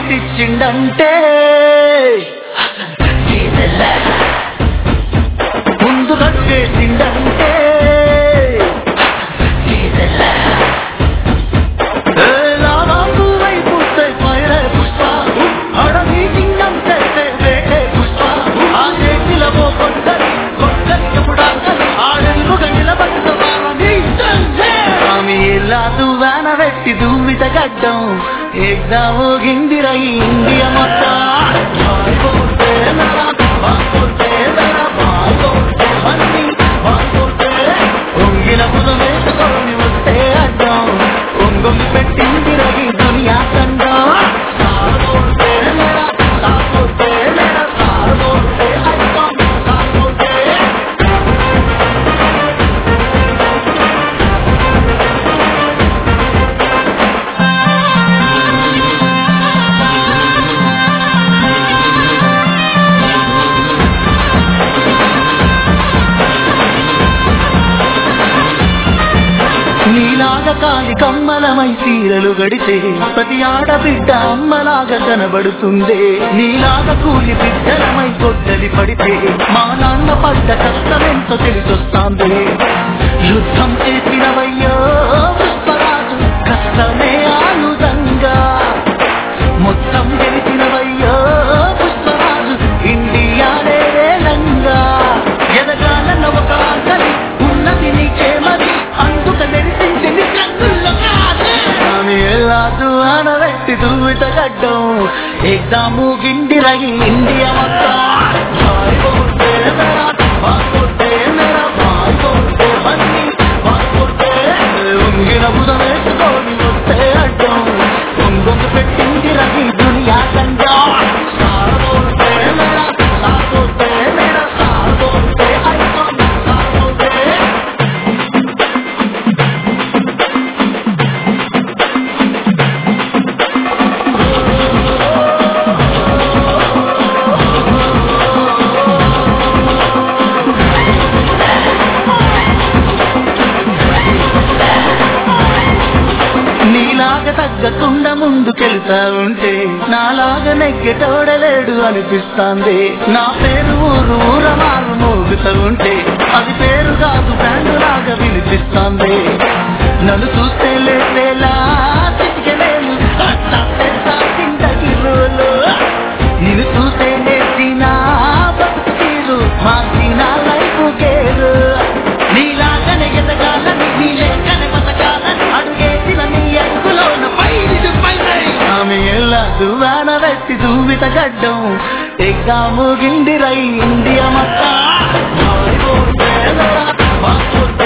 ముద్దిచ్చిండంటే ముందు కట్టేసిండంటే ఏ లావాకు వైపు పైరే పుష్ప అడవి చింగం చేసే వేటే పుష్ప ఆ చేతిలో కొట్టని కొట్టని ఎప్పుడాకని ఆడెల్లుగా నిలబడిన వారని ఆమె ఎలా దువ్వాన వెట్టి దువ్విత గడ్డం ఎగ్దాము గిందిర ఇండియా మొత్తం బాయ్కోటే నరా, బాయ్కోటే నరా, బాయ్కోటే అన్ని బాయ్కోటే. ఒంగిన పులం వేసుకొని వస్తే అడ్డం ఒంగొంగి పెట్టిందిర ఈ దునియా కండం సాగోటే నరా, సాగోటే నరా, సాగోటే అడ్డం, సాగోటే. నీలాగా కాలి కమ్మలమై చీరలు గడితే ప్రతి ఆడబిడ్డ అమ్మలాగా కనబడుతుందే నీలాగా కూలి బిడ్డలమై గొడ్డలి పడితే మా నాన్న పడ్డ కష్టమెంతో తెలిసొస్తాంది యుద్ధం చేసినవయ్యో పుష్పరాజు కష్టమే ఆయుధంగా మొత్తం గెలిచినవయ్యో పుష్పరాజు ఇండియానే రంగా ఎదగాలన్న ఒక ఆకలి ఉన్నది నీకేమది అందుక తెలిసింది కన్నుల్లో కాదే. ఆమె ఎల్లాదు ఆనబెట్టి దువ్విత గడ్డం ఎగ్దాము గిండిరగి ఇండియా మొత్తం బాయ్కోటే మెరా, బాయ్కోటే మెరా, బాయ్కోటే బన్నీ, బాయ్కోటే. ఉంగిన బుధం వేసుకొని వస్తే అడ్డం ఒంగొంగు పెట్టింది రవి దునియా కండం సాగోటే మెరా, సాగోటే మెరా, సాగోటే అడ్డం, సాగోటే. నీలాగా తగ్గకుండా ముందుకెళ్తా ఉంటే నాలాగా నెగ్గెటోడలేడు అనిపిస్తాంది నా పేరు ఊరు ఊరమారు మోగుతూ ఉంటే అది పేరు కాదు బ్రాండ్ లాగా వినిపిస్తాంది నన్ను చూస్తే లేసేలా చిటికెలేను అట్టా పెడతా కిందకి రోలు. నిన్ను చూస్తే నేర్చిన బతుకు తీరు మార్చిన లైఫ్ కేరు నీలాగనే ఎదగాలని నీ లెక్కనే బతకాలని అడుగేసిన నీ అడుగులోన పైది పైనై ఆమె ఎలా దువ్వాన వెట్టి దువ్విత గడ్డం ఎగ్గాము గిండిరై ఇండియా మొత్తం బాయ్కోటే నరా, బాయ్కోటే